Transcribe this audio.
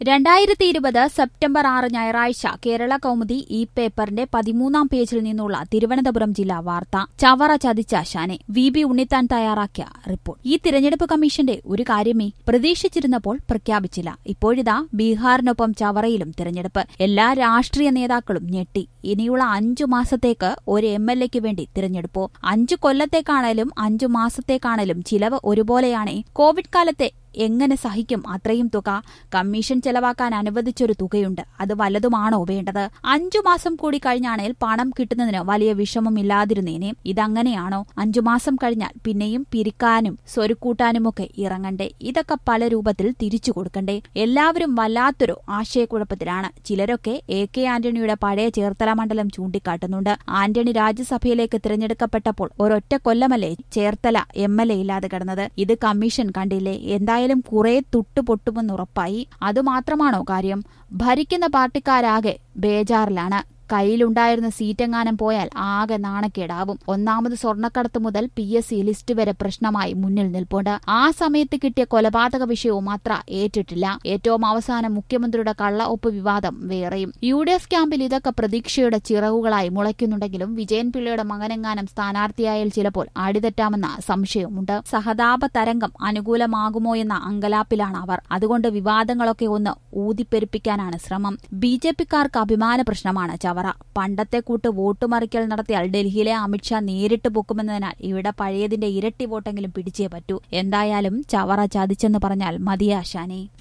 രണ്ടായിരത്തി ഇരുപത് സെപ്റ്റംബർ ആറ് ഞായറാഴ്ച കേരള കൗമുദി ഈ പേപ്പറിന്റെ പതിമൂന്നാം പേജിൽ നിന്നുള്ള തിരുവനന്തപുരം ജില്ലാ വാർത്ത ചവറ ചതിച്ച ശാനെ വി ബി ഉണ്ണിത്താൻ തയ്യാറാക്കിയ റിപ്പോർട്ട് ഈ തിരഞ്ഞെടുപ്പ് കമ്മീഷന്റെ ഒരു കാര്യമേ പ്രതീക്ഷിച്ചിരുന്നപ്പോൾ പ്രഖ്യാപിച്ചില്ല ഇപ്പോഴിതാ ബീഹാറിനൊപ്പം ചവറയിലും തിരഞ്ഞെടുപ്പ് എല്ലാ രാഷ്ട്രീയ നേതാക്കളും ഞെട്ടി ഇനിയുള്ള അഞ്ചു മാസത്തേക്ക് ഒരു എം എൽ എക്ക് വേണ്ടി തിരഞ്ഞെടുപ്പോ അഞ്ചു കൊല്ലത്തേക്കാണേലും അഞ്ചു മാസത്തേക്കാണേലും ചിലവ് ഒരുപോലെയാണേ കോവിഡ് കാലത്തെ എങ്ങനെ സഹിക്കും അത്രയും തുക കമ്മീഷൻ ചെലവാക്കാൻ അനുവദിച്ചൊരു തുകയുണ്ട് അത് വല്ലതുമാണോ വേണ്ടത് അഞ്ചു മാസം കൂടി കഴിഞ്ഞാണേൽ പണം കിട്ടുന്നതിന് വലിയ വിഷമമില്ലാതിരുന്നേനെ ഇതങ്ങനെയാണോ അഞ്ചു മാസം കഴിഞ്ഞാൽ പിന്നെയും പിരിക്കാനും സ്വരുക്കൂട്ടാനുമൊക്കെ ഇറങ്ങണ്ടേ ഇതൊക്കെ പല രൂപത്തിൽ തിരിച്ചു കൊടുക്കണ്ടേ എല്ലാവരും വല്ലാത്തൊരു ആശയക്കുഴപ്പത്തിലാണ് ചിലരൊക്കെ എ കെ ആന്റണിയുടെ പഴയ ചേർത്തല മണ്ഡലം ചൂണ്ടിക്കാട്ടുന്നുണ്ട് ആന്റണി രാജ്യസഭയിലേക്ക് തിരഞ്ഞെടുക്കപ്പെട്ടപ്പോൾ ഒരൊറ്റ കൊല്ലമല്ലേ ചേർത്തല എം എൽ എ ഇല്ലാതെ കിടന്നത് ഇത് കമ്മീഷൻ കണ്ടില്ലേ എന്തായാലും കുറെ തുട്ടുപൊട്ടുമെന്നുറപ്പായി അതുമാത്രമാണോ കാര്യം ഭരിക്കുന്ന പാർട്ടിക്കാരാകെ ബേജാറിലാണ് കയ്യിലുണ്ടായിരുന്ന സീറ്റെങ്ങാനും പോയാൽ ആകെ നാണക്കേടാവും ഒന്നാമത് സ്വർണ്ണക്കടത്ത് മുതൽ പി എസ് സി ലിസ്റ്റ് വരെ പ്രശ്നമായി മുന്നിൽ നിൽപ്പുണ്ട് ആ സമയത്ത് കിട്ടിയ കൊലപാതക വിഷയവും അത്ര ഏറ്റിട്ടില്ല ഏറ്റവും അവസാനം മുഖ്യമന്ത്രിയുടെ കള്ള ഒപ്പ് വിവാദം വേറെയും യു ഡി എഫ് ക്യാമ്പിൽ ഇതൊക്കെ പ്രതീക്ഷയുടെ ചിറകുകളായി മുളയ്ക്കുന്നുണ്ടെങ്കിലും വിജയൻ പിള്ളയുടെ മകനെങ്ങാനും സ്ഥാനാർത്ഥിയായാൽ ചിലപ്പോൾ അടിതെറ്റാമെന്ന സംശയവുമുണ്ട് സഹതാപ തരംഗം അനുകൂലമാകുമോ എന്ന അങ്കലാപ്പിലാണ് അവർ അതുകൊണ്ട് വിവാദങ്ങളൊക്കെ ഒന്ന് ഊതിപ്പെരുപ്പിക്കാനാണ് ശ്രമം ബി ജെ പിക്കാർക്ക് അഭിമാന പ്രശ്നമാണ് ചവർ പണ്ടത്തെ കൂട്ട് വോട്ടുമറിക്കൽ നടത്തിയാൽ ഡൽഹിയിലെ അമിത്ഷാ നേരിട്ട് പൊക്കുമെന്നതിനാൽ ഇവിടെ പഴയതിന്റെ ഇരട്ടി വോട്ടെങ്കിലും പിടിച്ചേ പറ്റൂ എന്തായാലും ചവറ ചതിച്ചെന്ന് പറഞ്ഞാൽ മതിയാശാനെ